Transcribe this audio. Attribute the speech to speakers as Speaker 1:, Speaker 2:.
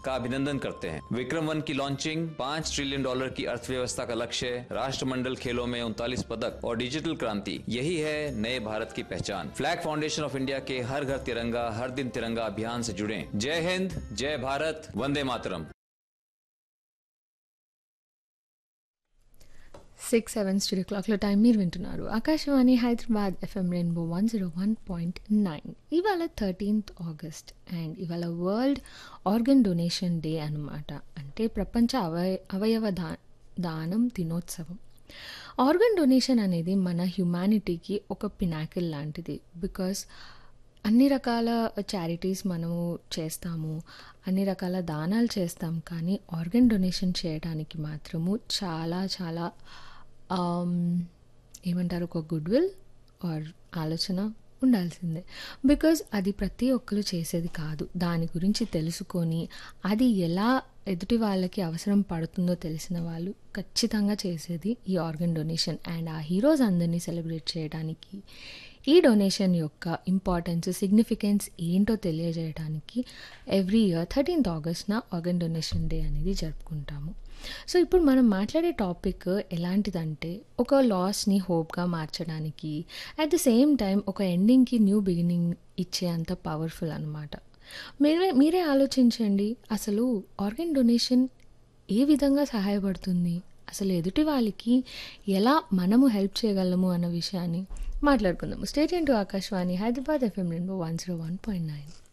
Speaker 1: का अभिनंदन करते हैं विक्रम वन की लॉन्चिंग पाँच ट्रिलियन डॉलर की अर्थव्यवस्था का लक्ष्य राष्ट्रमंडल खेलों में उनतालीस पदक और डिजिटल क्रांति यही है नए भारत की पहचान फ्लैग फाउंडेशन ऑफ इंडिया के हर घर तिरंगा हर दिन तिरंगा अभियान से जुड़े जय हिंद जय भारत वंदे मातरम
Speaker 2: సిక్స్ సెవెన్ స్టూడియో క్లాక్లో టైం మీరు వింటున్నారు Akashvani Hyderabad FM rainbow one zero one point nine ఇవాళ థర్టీన్త్ ఆగస్ట్ అండ్ ఇవాళ వరల్డ్ ఆర్గన్ డొనేషన్ డే అనమాట అంటే ప్రపంచ అవయ అవయవ దా దానం దినోత్సవం ఆర్గన్ డొనేషన్ అనేది మన హ్యుమానిటీకి ఒక పినాకిల్ లాంటిది బికాస్ అన్ని రకాల చారిటీస్ మనము చేస్తాము అన్ని రకాల దానాలు చేస్తాం కానీ ఆర్గన్ డొనేషన్ చేయడానికి మాత్రము చాలా చాలా ఆమ్, ఏమంటారు ఒక గుడ్ విల్ ఆర్ ఆలోచన ఉండాల్సిందే బికాజ్ అది ప్రతి ఒక్కరు చేసేది కాదు దాని గురించి తెలుసుకొని అది ఎలా ఎదుటి వాళ్ళకి అవసరం పడుతుందో తెలిసిన వాళ్ళు ఖచ్చితంగా చేసేది ఈ ఆర్గన్ డొనేషన్ అండ్ ఆ హీరోస్ అందరినీ సెలబ్రేట్ చేయడానికి ఈ డొనేషన్ యొక్క ఇంపార్టెన్స్ సిగ్నిఫికెన్స్ ఏంటో తెలియజేయడానికి ఎవ్రీ ఇయర్ థర్టీన్త్ ఆగస్ట్న ఆర్గన్ డొనేషన్ డే అనేది జరుపుకుంటాము సో ఇప్పుడు మనం మాట్లాడే టాపిక్ ఎలాంటిదంటే ఒక లాస్ని హోప్గా మార్చడానికి అట్ ద సేమ్ టైం ఒక ఎండింగ్కి న్యూ బిగినింగ్ ఇచ్చే అంత పవర్ఫుల్ అనమాట మీరే మీరే ఆలోచించండి అసలు ఆర్గన్ డొనేషన్ ఏ విధంగా సహాయపడుతుంది అసలు ఎదుటి వాళ్ళకి ఎలా మనము హెల్ప్ చేయగలము అన్న విషయాన్ని మాట్లాడుకుందాము stay tuned to Akashvani Hyderabad FM రెండు one zero one point nine